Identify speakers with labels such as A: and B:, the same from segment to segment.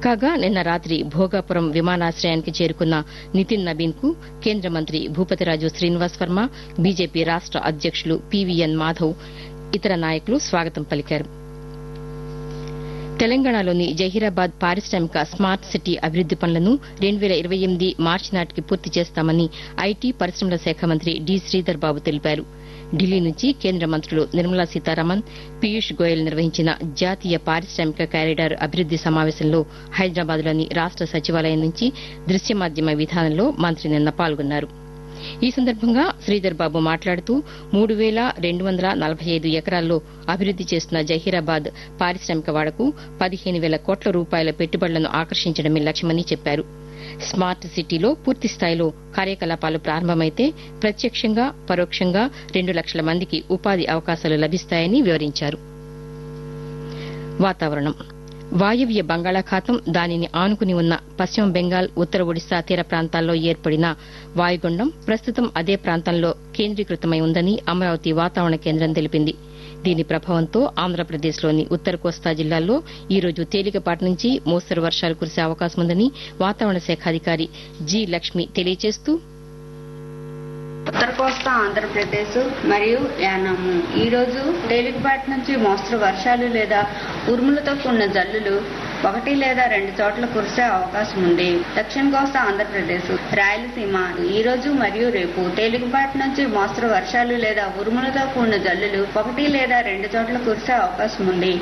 A: కాగా నిన్న రాత్రి భోగాపురం విమానాశ్రయానికి చేరుకున్న నితిన్ నబీన్ కు కేంద్ర మంత్రి భూపతిరాజు శ్రీనివాస్ వర్మ బీజేపీ రాష్ట అధ్యకులు పీవీఎన్ మాధవ్ ఇతర నాయకులు స్వాగతం పలికారు తెలంగాణలోని జహీరాబాద్ పారిశ్రామిక స్మార్ట్ సిటీ అభివృద్ది పనులను రెండు వేల ఇరవై ఎనిమిది మార్చి నాటికి పూర్తి చేస్తామని ఐటీ పరిశ్రమల శాఖ మంత్రి డి శ్రీధర్ బాబు తెలిపారు ఢిల్లీ నుంచి కేంద్ర మంత్రులు నిర్మలా సీతారామన్ పీయూష్ గోయల్ నిర్వహించిన జాతీయ పారిశ్రామిక కారిడార్ అభివృద్ది సమావేశంలో హైదరాబాద్లోని రాష్ట సచివాలయం నుంచి దృశ్య మాధ్యమ విధానంలో మంత్రి నిన్న పాల్గొన్నారు ఈ సందర్భంగా శ్రీధర్ బాబు మాట్లాడుతూ మూడు వేల రెండు వందల నలభై ఐదు ఎకరాల్లో అభివృద్ది చేస్తున్న జహీరాబాద్ పారిశ్రామిక వాడకు పదిహేను వేల కోట్ల రూపాయల పెట్టుబడులను ఆకర్షించడమే లక్ష్యమని చెప్పారు స్మార్ట్ సిటీలో పూర్తి స్థాయిలో కార్యకలాపాలు ప్రారంభమైతే ప్రత్యక్షంగా పరోక్షంగా రెండు లక్షల మందికి ఉపాధి అవకాశాలు లభిస్తాయని వివరించారు వాతావరణం వాయువ్య బంగాళాఖాతం దానిని ఆనుకుని ఉన్న పశ్చిమ బెంగాల్ ఉత్తర ఒడిశా తీర ప్రాంతాల్లో ఏర్పడిన వాయుగుండం ప్రస్తుతం అదే ప్రాంతంలో కేంద్రీకృతమై ఉందని అమరావతి వాతావరణ కేంద్రం తెలిపింది దీని ప్రభావంతో ఆంధ్రప్రదేశ్లోని ఉత్తర కోస్తా జిల్లాల్లో ఈ రోజు తేలికపాటి నుంచి మోస్తరు వర్షాలు కురిసే అవకాశం ఉందని వాతావరణ శాఖ అధికారి జి లక్ష్మి తెలియజేస్తూ
B: ఉత్తర కోస్తా ఆంధ్రప్రదేశ్ మరియు యానాము ఈ రోజు తేలికపాటి నుంచి మోస్తరు వర్షాలు లేదా ఉరుములతో కూడిన జల్లులు ఒకటి లేదా రెండు చోట్ల కురిసే అవకాశం ఉంది దక్షిణ కోస్తా ఆంధ్రప్రదేశ్ రాయలసీమ ఈ రోజు మరియు రేపు తేలికపాటి నుంచి మోస్తరు వర్షాలు లేదా ఉరుములతో కూడిన జల్లులు ఒకటి లేదా రెండు చోట్ల కురిసే అవకాశం ఉంది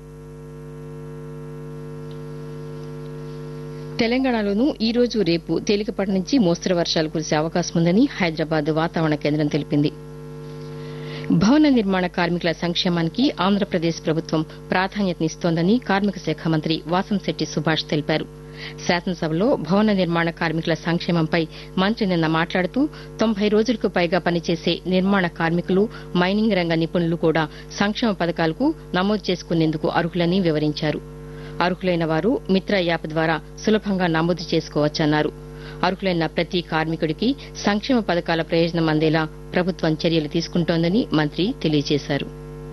A: తెలంగాణలోనూ ఈ రోజు రేపు తేలికపాటి నుంచి మోస్తరు వర్షాలు కురిసే అవకాశం ఉందని హైదరాబాద్ వాతావరణ కేంద్రం తెలిపింది భవన నిర్మాణ కార్మికుల సంక్షేమానికి ఆంధ్రప్రదేశ్ ప్రభుత్వం ప్రాధాన్యతనిస్తోందని కార్మిక శాఖ మంత్రి వాసంశెట్టి సుభాష్ తెలిపారు శాసనసభలో భవన నిర్మాణ కార్మికుల సంక్షేమంపై మంత్రి నిన్న మాట్లాడుతూ తొంభై రోజులకు పైగా పనిచేసే నిర్మాణ కార్మికులు మైనింగ్ రంగ నిపుణులు కూడా సంక్షేమ పథకాలకు నమోదు చేసుకునేందుకు అర్హులని వివరించారు అర్హులైన వారు మిత్ర యాప్ ద్వారా సులభంగా నమోదు చేసుకోవచ్చన్నారు అర్హులైన ప్రతి కార్మికుడికి సంక్షేమ పథకాల ప్రయోజనం అందేలా ప్రభుత్వం చర్యలు తీసుకుంటోందని మంత్రి తెలియజేశారు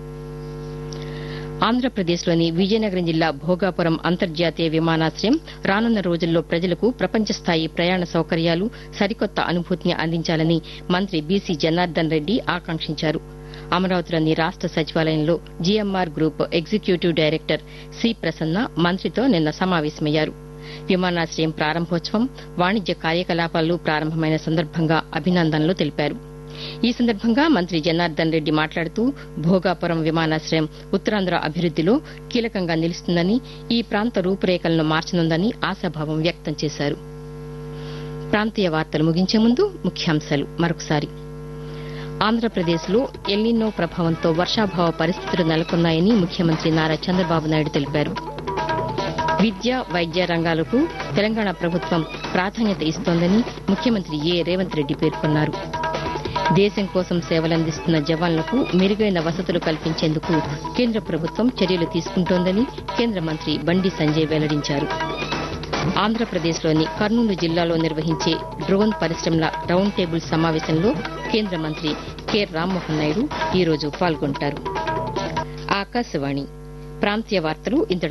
A: ఆంధ్రప్రదేశ్లోని విజయనగరం జిల్లా భోగాపురం అంతర్జాతీయ విమానాశ్రయం రానున్న రోజుల్లో ప్రజలకు ప్రపంచ స్థాయి ప్రయాణ సౌకర్యాలు సరికొత్త అనుభూతిని అందించాలని మంత్రి బీసీ జనార్దన్ రెడ్డి ఆకాంక్షించారు అమరావతిలోని రాష్ట సచివాలయంలో GMR group executive director C Prasanna మంత్రితో నిన్న సమావేశమయ్యారు విమానాశ్రయం ప్రారంభోత్సవం వాణిజ్య కార్యకలాపాలు ప్రారంభమైన సందర్భంగా అభినందనలు తెలిపారు ఈ సందర్భంగా మంత్రి జనార్దన్ రెడ్డి మాట్లాడుతూ భోగాపురం విమానాశ్రయం ఉత్తరాంధ్ర అభివృద్దిలో కీలకంగా నిలుస్తుందని ఈ ప్రాంత రూపురేఖలను మార్చనుందని ఆశాభావం వ్యక్తం చేశారు ప్రాంతీయ వార్తలు ముగించే ముందు ముఖ్యాంశాలు మరొకసారి ఆంధ్రప్రదేశ్లో ఎల్నినో ప్రభావంతో వర్షాభావ పరిస్థితులు నెలకొన్నాయని ముఖ్యమంత్రి నారా చంద్రబాబు నాయుడు తెలిపారు విద్య వైద్య రంగాలకు తెలంగాణ ప్రభుత్వం ప్రాధాన్యత ఇస్తోందని ముఖ్యమంత్రి ఏ రేవంత్ రెడ్డి పేర్కొన్నారు దేశం కోసం సేవలందిస్తున్న జవాన్లకు మెరుగైన వసతులు కల్పించేందుకు కేంద్ర ప్రభుత్వం చర్యలు తీసుకుంటోందని కేంద్ర మంత్రి బండి సంజయ్ వెల్లడించారు ఆంధ్రప్రదేశ్లోని కర్నూలు జిల్లాలో నిర్వహించే డ్రోన్ పరిశ్రమల రౌండ్ టేబుల్ సమావేశంలో కేంద్ర మంత్రి కె రామ్మోహన్ నాయుడు ఈరోజు పాల్గొంటారు ఆకాశవాణి ప్రాంతీయ వార్తలు ఇంతటితో